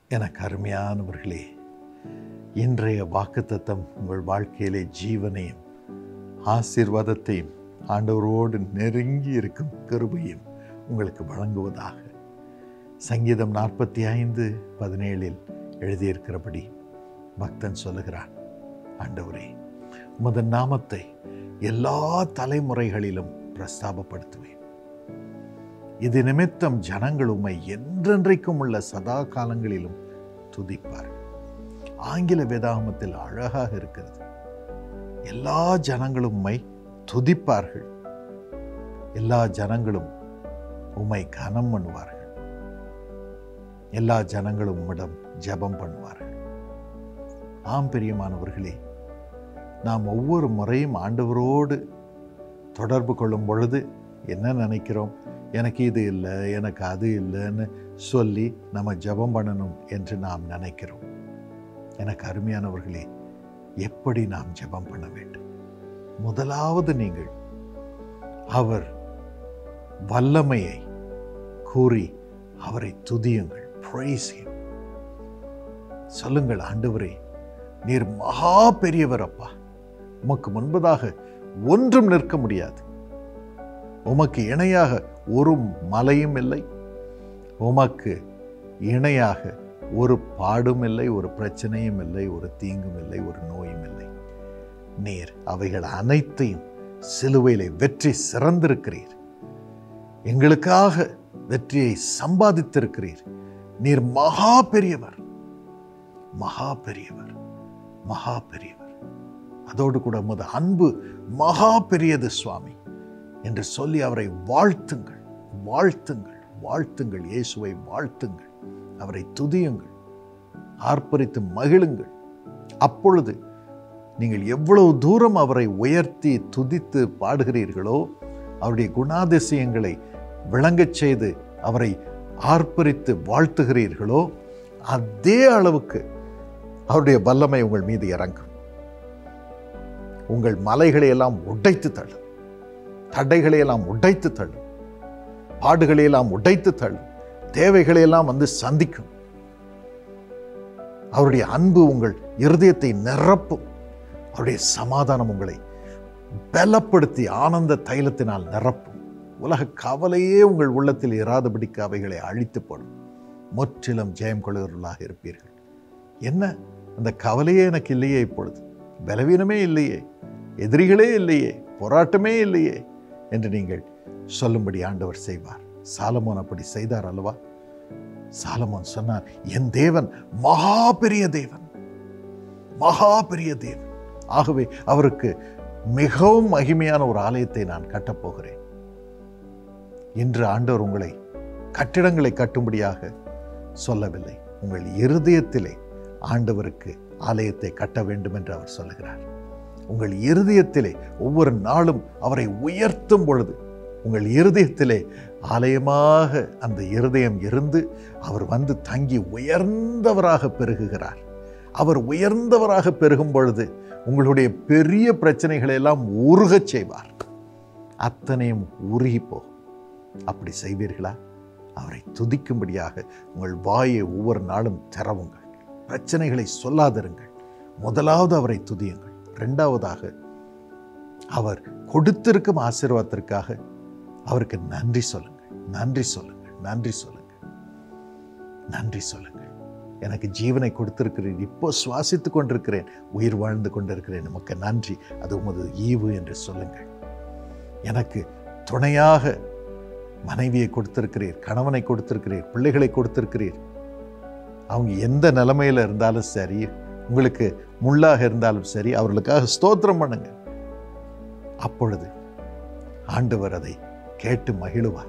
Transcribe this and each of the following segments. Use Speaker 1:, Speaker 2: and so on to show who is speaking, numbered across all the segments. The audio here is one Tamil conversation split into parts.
Speaker 1: எனக்கு அருமையானவர்களே இன்றைய வாக்குத்தத்தம் உங்கள் வாழ்க்கையிலே ஜீவனையும் ஆசீர்வாதத்தையும் ஆண்டவரோடு நெருங்கி இருக்கும் கிருபையும் உங்களுக்கு வழங்குவதாக சங்கீதம் நாற்பத்தி ஐந்து பதினேழில் எழுதியிருக்கிறபடி பக்தன் சொல்லுகிறான் ஆண்டவரே உமது நாமத்தை எல்லா தலைமுறைகளிலும் பிரஸ்தாபப்படுத்துவேன் இது நிமித்தம் ஜனங்கள் உம்மை என்றென்றைக்கும் உள்ள சதா காலங்களிலும் துதிப்பார்கள் ஆங்கில வேதாகமத்தில் அழகாக இருக்கிறது எல்லா ஜனங்களும் உம்மை துதிப்பார்கள் எல்லா ஜனங்களும் உம்மை கனம் பண்ணுவார்கள் எல்லா ஜனங்களும் உம்மிடம் ஜெபம் பண்ணுவார்கள் ஆம் பிரியமானவர்களே நாம் ஒவ்வொரு முறையும் ஆண்டவரோடு தொடர்பு கொள்ளும் பொழுது என்ன நினைக்கிறோம் எனக்கு இது இல்லை எனக்கு அது இல்லைன்னு சொல்லி நம்ம ஜெபம் பண்ணணும் என்று நாம் நினைக்கிறோம் எனக்கு அருமையானவர்களே எப்படி நாம் ஜெபம் பண்ண வேண்டும் முதலாவது நீங்கள் அவர் வல்லமையை கூறி அவரை துதியுங்கள் praise him சொல்லுங்கள் ஆண்டவரே நீர் மகா பெரியவர் அப்பா உமக்கு முன்பதாக ஒன்றும் நிற்க முடியாது உமக்கு இணையாக ஒரு மலையும் இல்லை உமக்கு இணையாக ஒரு பாடும் இல்லை ஒரு பிரச்சனையும் இல்லை ஒரு தீங்கும் இல்லை ஒரு நோயும் இல்லை நீர் அவைகள் அனைத்தையும் சிலுவையிலே வெற்றி சிறந்திருக்கிறீர் எங்களுக்காக வெற்றியை சம்பாதித்திருக்கிறீர் நீர் மகா பெரியவர் மகா பெரியவர் மகா பெரியவர் அதோடு கூட உமது அன்பு மகா பெரியது சுவாமி என்று சொல்லி அவரை வாழ்த்துங்கள் வாழ்த்துங்கள் வாழ்த்துங்கள் இயேசுவை வாழ்த்துங்கள் அவரை துதியுங்கள் ஆர்ப்பரித்து மகிழுங்கள் அப்பொழுது நீங்கள் எவ்வளவு தூரம் அவரை உயர்த்தி துதித்து பாடுகிறீர்களோ அவருடைய குணாதிசயங்களை விளங்கச் செய்து அவரை ஆர்ப்பரித்து வாழ்த்துகிறீர்களோ அதே அளவுக்கு அவருடைய வல்லமை உங்கள் மீது இறங்கும் உங்கள் மலைகளை எல்லாம் உடைத்து தள்ளும் தடைகளை எல்லாம் உடைத்து தள்ளும் பாடுகளை எல்லாம் உடைத்து தள்ளும் தேவைகளை எல்லாம் வந்து சந்திக்கும் அவருடைய அன்பு உங்கள் இருதயத்தை நிரப்பும் அவருடைய சமாதானம் உங்களை பலப்படுத்தி ஆனந்த தைலத்தினால் நிரப்பும் உலக கவலையே உங்கள் உள்ளத்தில் இராதபடிக்கு அவைகளை அழித்து போடும் முற்றிலும் ஜெயம் கொள்கிறவர்களாக இருப்பீர்கள் என்ன அந்த கவலையே எனக்கு இல்லையே இப்பொழுது பலவீனமே இல்லையே எதிரிகளே இல்லையே போராட்டமே இல்லையே என்று நீங்கள் சொல்லும்படி ஆண்டவர் செய்வார் சாலமோன் அப்படி செய்தார் அல்லவா சாலமோன் சொன்னார் என் தேவன் மகா பெரிய தேவன் மகா பெரிய தேவன் ஆகவே அவருக்கு மிகவும் மகிமையான ஒரு ஆலயத்தை நான் கட்டப்போகிறேன் இன்று ஆண்டவர் உங்களை கட்டிடங்களை கட்டும்படியாக சொல்லவில்லை உங்கள் இருதயத்திலே ஆண்டவருக்கு ஆலயத்தை கட்ட வேண்டும் என்று அவர் சொல்லுகிறார் உங்கள் இருதயத்திலே ஒவ்வொரு நாளும் அவரை உயர்த்தும் பொழுது உங்கள் இருதயத்திலே ஆலயமாக அந்த இருதயம் இருந்து அவர் வந்து தங்கி உயர்ந்தவராக பெருகுகிறார் அவர் உயர்ந்தவராக பெருகும் பொழுது உங்களுடைய பெரிய பிரச்சனைகளை எல்லாம் உருகச் செய்வார் அத்தனையும் உருகி போகும் அப்படி செய்வீர்களா அவரை துதிக்கும்படியாக உங்கள் வாயை ஒவ்வொரு நாளும் திறவுங்கள் பிரச்சனைகளை சொல்லாதிருங்கள் முதலாவது அவரை துதியுங்கள் இரண்டாவதாக அவர் கொடுத்திருக்கும் ஆசீர்வாதத்திற்காக அவருக்கு நன்றி சொல்லுங்கள் நன்றி சொல்லுங்கள் நன்றி சொல்லுங்கள் நன்றி சொல்லுங்கள் எனக்கு ஜீவனை கொடுத்திருக்கிறேன் இப்போ சுவாசித்து கொண்டிருக்கிறேன் உயிர் வாழ்ந்து கொண்டிருக்கிறேன் நமக்கு நன்றி அது உமது ஈவு என்று சொல்லுங்கள் எனக்கு துணையாக மனைவியை கொடுத்திருக்கிறீர் கணவனை கொடுத்திருக்கிறீர் பிள்ளைகளை கொடுத்திருக்கிறீர் அவங்க எந்த நிலைமையில் இருந்தாலும் சரி உங்களுக்கு முள்ளாக இருந்தாலும் சரி அவர்களுக்காக ஸ்தோத்திரம் பண்ணுங்க அப்பொழுது ஆண்டவர் அதை கேட்டு மகிழுவார்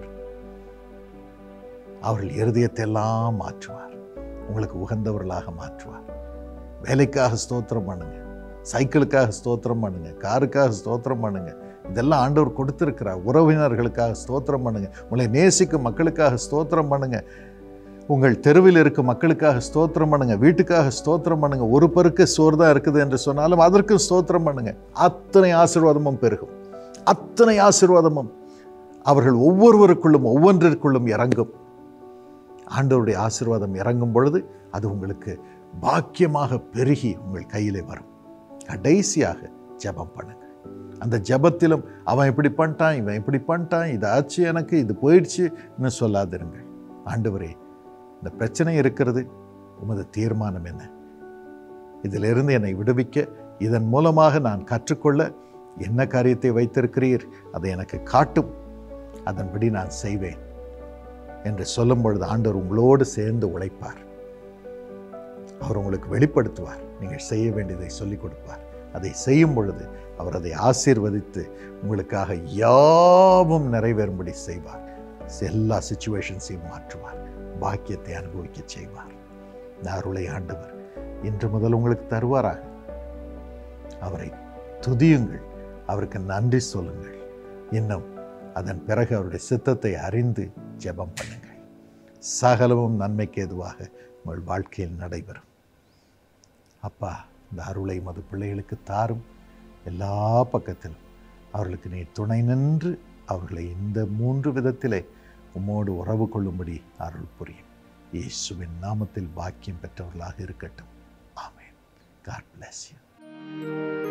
Speaker 1: அவர்கள் இருதயத்தை எல்லாம் மாற்றுவார் உங்களுக்கு உகந்தவர்களாக மாற்றுவார் வேலைக்காக ஸ்தோத்திரம் பண்ணுங்க சைக்கிளுக்காக ஸ்தோத்திரம் பண்ணுங்க காருக்காக ஸ்தோத்திரம் பண்ணுங்க இதெல்லாம் ஆண்டவர் கொடுத்திருக்கிறார் உறவினர்களுக்காக ஸ்தோத்திரம் பண்ணுங்க உங்களை நேசிக்கும் மக்களுக்காக ஸ்தோத்திரம் பண்ணுங்க உங்கள் தெருவில் இருக்கும் மக்களுக்காக ஸ்தோத்திரம் பண்ணுங்க வீட்டுக்காக ஸ்தோத்திரம் பண்ணுங்க ஒரு பருக்கு சோறு தான் இருக்குது என்று சொன்னாலும் அதற்கும் ஸ்தோத்திரம் பண்ணுங்க அத்தனை ஆசீர்வாதமும் பெருகும் அத்தனை ஆசீர்வாதமும் அவர்கள் ஒவ்வொருவருக்குள்ளும் ஒவ்வொன்றிற்குள்ளும் இறங்கும் ஆண்டவருடைய ஆசீர்வாதம் இறங்கும் பொழுது அது உங்களுக்கு பாக்கியமாக பெருகி உங்கள் கையிலே வரும் கடைசியாக ஜெபம் பண்ணுங்க அந்த ஜெபத்திலும் அவன் இப்படி பண்ணிட்டான் இவன் இப்படி பண்ணிட்டான் இது ஆச்சு எனக்கு இது போயிடுச்சுன்னு சொல்லாதிருங்கள் ஆண்டவரே இந்த பிரச்சனை இருக்கிறது உமது தீர்மானம் என்ன இதிலிருந்து என்னை விடுவிக்க இதன் மூலமாக நான் கற்றுக்கொள்ள என்ன காரியத்தை வைத்திருக்கிறீர் அதை எனக்கு காட்டும் அதன்படி நான் செய்வேன் என்று சொல்லும் பொழுது ஆண்டவர் உங்களோடு சேர்ந்து உழைப்பார் அவர் உங்களுக்கு வெளிப்படுத்துவார் நீங்கள் செய்ய வேண்டியதை சொல்லிக் கொடுப்பார் அதை செய்யும் பொழுது அவர் அதை ஆசீர்வதித்து உங்களுக்காக யாவும் நிறைவேறும்படி செய்வார் எல்லா சுச்சுவேஷன்ஸையும் மாற்றுவார் பாக்கியத்தை அனுபவிக்க செய்வார் இந்த அருளை ஆண்டவர் இன்று முதல் உங்களுக்கு தருவாராக அவரை துதியுங்கள் அவருக்கு நன்றி சொல்லுங்கள் இன்னும் அதன் பிறகு அவருடைய சித்தத்தை அறிந்து ஜெபம் பண்ணுங்கள் சகலமும் நன்மைக்கு எதுவாக உங்கள் வாழ்க்கையில் நடைபெறும் அப்பா இந்த அருளை மது பிள்ளைகளுக்கு தாரும் எல்லா பக்கத்திலும் அவர்களுக்கு நீ துணை நின்று அவர்களை இந்த மூன்று விதத்திலே உம்மோடு உறவு கொள்ளும்படி அருள் புரியும் இயேசுவின் நாமத்தில் பாக்கியம் பெற்றவர்களாக இருக்கட்டும் ஆமென் காட் bless you